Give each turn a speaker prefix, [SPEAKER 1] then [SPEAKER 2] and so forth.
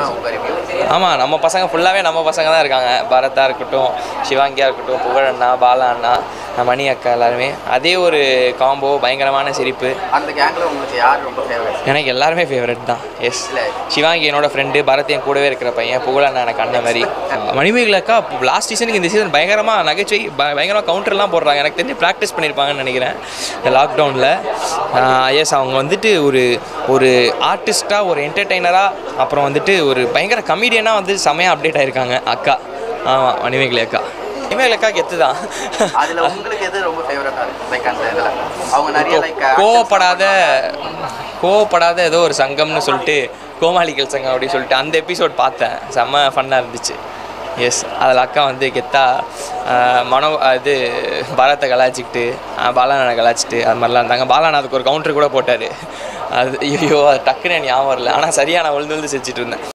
[SPEAKER 1] உங்கள் ரிவ்யூ
[SPEAKER 2] ஆமாம் நம்ம பசங்க ஃபுல்லாகவே நம்ம பசங்க தான் இருக்காங்க பரதா இருக்கட்டும் சிவாங்கியா இருக்கட்டும் புகழண்ணா பாலா அண்ணா மணி அக்கா எல்லாருமே அதே ஒரு காம்போ பயங்கரமான சிரிப்பு
[SPEAKER 1] அந்த கேங்கில் உங்களுக்கு யார் ரொம்ப ஃபேவரட்
[SPEAKER 2] எனக்கு எல்லாருமே ஃபேவரட் தான் எஸ்
[SPEAKER 1] இல்லை
[SPEAKER 2] சிவாங்கி என்னோட ஃப்ரெண்டு பரத் என் கூடவே இருக்கிற பையன் புகழண்ணா எனக்கு அண்ணன் மாதிரி மணிமேகலை அக்கா லாஸ்ட் சீசனுக்கு இந்த சீசன் பயங்கரமாக நகைச்சுவை ப- பயங்கரமாக கவுண்டர்லாம் போடுறாங்க எனக்கு தெரிஞ்சு ப்ராக்டிஸ் பண்ணியிருப்பாங்கன்னு நினைக்கிறேன் இந்த லாக்டவுனில் எஸ் அவங்க வந்துட்டு ஒரு ஒரு ஆர்டிஸ்ட்டாக ஒரு என்டர்டெய்னராக அப்புறம் வந்துட்டு ஒரு பயங்கர கமீடியனாக வந்து செமையாக அப்டேட் ஆயிருக்காங்க அக்கா ஆமாம் மணிமேகலை அக்கா மணிமேகலை அக்கா கெத்து தான்
[SPEAKER 1] அதில் உங்களுக்கு எது ரொம்ப ஃபேவரட்டாக இருக்கு லைக் அந்த இதில் அவங்க நிறைய லைக்
[SPEAKER 2] கோவப்படாத கோவப்படாத ஏதோ ஒரு சங்கம்னு சொல்லிட்டு கோமாளிகள் சங்கம் அப்படின்னு சொல்லிட்டு அந்த எபிசோட் பார்த்தேன் செம்ம ஃபன்னாக இருந்துச்சு எஸ் அதில் அக்கா வந்து கெத்தா ஆஹ், மனோ இது பரத்தை கலாய்ச்சிக்கிட்டு ஆஹ், பாலாநானை கலாய்ச்சிட்டு அது மாதிரிலாம் இருந்தாங்க பாலானா அதுக்கு ஒரு கவுண்டர் கூட போட்டார் அது ஐயோ அது டக்குன்னு எனக்கு ஞாபகம் வரல ஆனால் சரியாக நான் விழுந்து விழுந்து சிரிச்சிட்டு இருந்தேன்